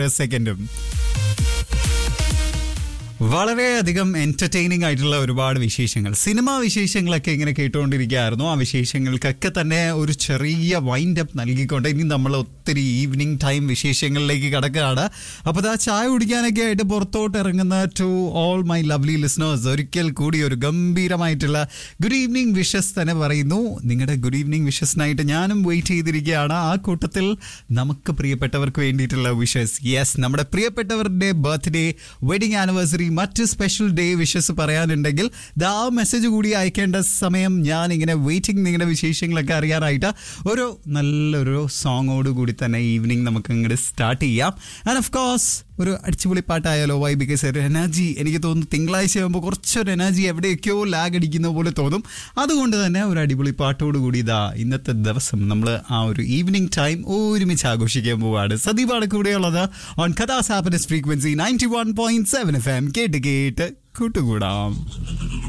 സെക്കൻഡും വളരെയധികം എന്റർടൈനിങ് ആയിട്ടുള്ള ഒരുപാട് വിശേഷങ്ങൾ സിനിമാ വിശേഷങ്ങളൊക്കെ ഇങ്ങനെ കേട്ടുകൊണ്ടിരിക്കുകയായിരുന്നു ആ വിശേഷങ്ങൾക്കൊക്കെ തന്നെ ഒരു ചെറിയ വൈൻഡ് അപ്പ് നൽകിക്കൊണ്ട് ഇനി നമ്മൾ ഒത്തിരി ഈവനിങ് ടൈം വിശേഷങ്ങളിലേക്ക് കിടക്കുകയാണ് അപ്പോൾ ആ ചായ കുടിക്കാനൊക്കെ ആയിട്ട് പുറത്തോട്ട് ഇറങ്ങുന്ന to all my lovely listeners ഒരിക്കൽ കൂടി ഒരു ഗംഭീരമായിട്ടുള്ള ഗുഡ് ഈവനിങ് വിഷസ് തന്നെ പറയുന്നു നിങ്ങളുടെ ഗുഡ് ഈവനിങ് വിഷസിനായിട്ട് ഞാനും വെയിറ്റ് ചെയ്തിരിക്കുകയാണ് ആ കൂട്ടത്തിൽ നമുക്ക് പ്രിയപ്പെട്ടവർക്ക് വേണ്ടിയിട്ടുള്ള വിഷസ് യെസ് നമ്മുടെ പ്രിയപ്പെട്ടവരുടെ ബർത്ത്ഡേ വെഡിങ് ആനിവേഴ്സറി മറ്റ് സ്പെഷ്യൽ ഡേ വിഷസ് പറയാനുണ്ടെങ്കിൽ ദാ ആ മെസ്സേജ് കൂടി അയക്കേണ്ട സമയം ഞാൻ ഇങ്ങനെ വെയിറ്റിംഗ് നിങ്ങളുടെ വിശേഷങ്ങളൊക്കെ അറിയാനായിട്ട് ഒരു നല്ലൊരു സോങ്ങോട് കൂടി തന്നെ ഈവനിങ് നമുക്ക് ഇങ്ങോട്ട് സ്റ്റാർട്ട് ചെയ്യാം ആൻഡ് ഓഫ് കോഴ്സ് ഒരു അടിച്ചുപൊളി പാട്ടായാലോ വൈ ബിക്കോസ് ഒരു എനർജി എനിക്ക് തോന്നുന്നു തിങ്കളാഴ്ച ആകുമ്പോൾ കുറച്ചൊരു എനർജി എവിടെയൊക്കെയോ ലാഗ് അടിക്കുന്ന പോലെ തോന്നും അതുകൊണ്ട് തന്നെ ഒരു അടിപൊളി പാട്ടോട് കൂടി ഇതാ ഇന്നത്തെ ദിവസം നമ്മൾ ആ ഒരു ഈവനിങ് ടൈം ഒരുമിച്ച് ആഘോഷിക്കാൻ പോവാണ് സദീപാണ് കൂടെയുള്ളത് ഓൺ കഥാസ് happiness frequency ninety one point seven F M കേട്ട് കേട്ട് കൂട്ടുകൂടാം